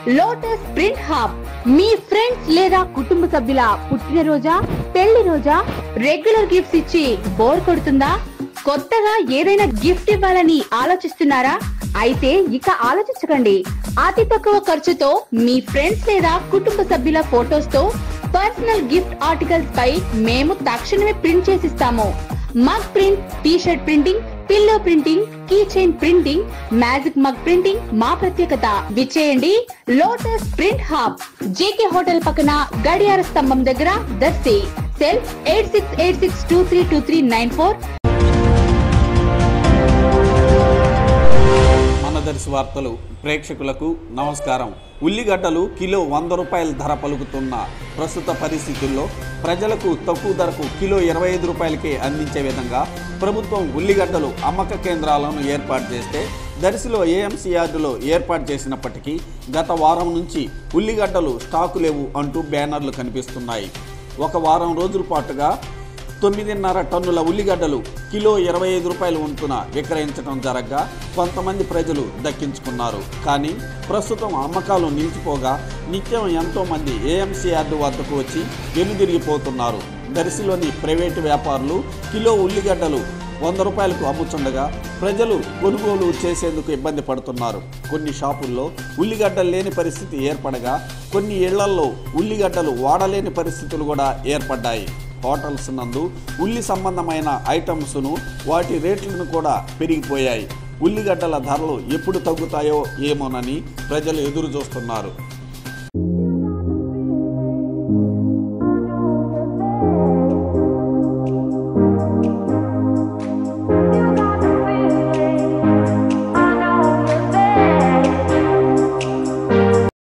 lotus Print Hub మీ friends లేదా కుటుంబ సభ్యుల పుట్టినరోజా పెళ్లి రోజా రెగ్యులర్ గిఫ్ట్స్ ఇచ్చి బోర్ కొడుతుందా కొత్తగా ఏదైనా గిఫ్ట్ ఇవ్వాలని ఆలోచిస్తున్నారా అయితే ఇక ఆలోచించకండి అతి తక్కువ ఖర్చుతో మీ ఫ్రెండ్స్ లేదా కుటుంబ సభ్యుల ఫోటోస్ తో పర్సనల్ గిఫ్ట్ ఆర్టికల్స్ పై మేము తక్షణమే ప్రింట్ చేసిస్తాము mug print T shirt printing pillow printing key chain printing magic mug printing మా ప్రత్యేకత విచ్చేయండి Lotus Print Hub JK hotel పక్కన గడియార స్తంభం దగ్గర దర్శి cell eight six eight six two three two three nine four మనదర్శి వార్తలు ప్రేక్షకులకు నమస్కారం ఉల్లిగడ్డలు కిలో వంద రూపాయల ధర పలుకుతున్న ప్రస్తుత పరిస్థితుల్లో ప్రజలకు తక్కువ ధరకు కిలో ఇరవై ఐదు రూపాయలకే అందించే విధంగా ప్రభుత్వం ఉల్లిగడ్డలు అమ్మక కేంద్రాలను ఏర్పాటు చేస్తే దర్శిలో ఏఎంసీ యార్డులో ఏర్పాటు చేసినప్పటికీ గత వారం నుంచి ఉల్లిగడ్డలు స్టాకు లేవు అంటూ బ్యానర్లు కనిపిస్తున్నాయి ఒక వారం రోజుల పాటుగా తొమ్మిదిన్నర టన్నుల ఉల్లిగడ్డలు కిలో ఇరవై ఐదు రూపాయలు వంతున విక్రయించడం జరగ్గా కొంతమంది ప్రజలు దక్కించుకున్నారు కానీ ప్రస్తుతం అమ్మకాలు నిలిచిపోగా నిత్యం ఎంతోమంది ఏఎంసీ యార్డు వద్దకు వచ్చి వెనుదిరిగిపోతున్నారు దర్శిలోని ప్రైవేటు వ్యాపారులు కిలో ఉల్లిగడ్డలు వంద రూపాయలకు అమ్ముచుండగా ప్రజలు కొనుగోలు చేసేందుకు ఇబ్బంది పడుతున్నారు కొన్ని షాపుల్లో ఉల్లిగడ్డలు లేని పరిస్థితి ఏర్పడగా కొన్ని ఇళ్లల్లో ఉల్లిగడ్డలు వాడలేని పరిస్థితులు కూడా ఏర్పడ్డాయి హోటల్స్ నందు ఉల్లి సంబంధమైన ఐటమ్స్ను వాటి రేట్లను కూడా పెరిగిపోయాయి ఉల్లిగడ్డల ధరలు ఎప్పుడు తగ్గుతాయో ఏమోనని ప్రజలు ఎదురు చూస్తున్నారు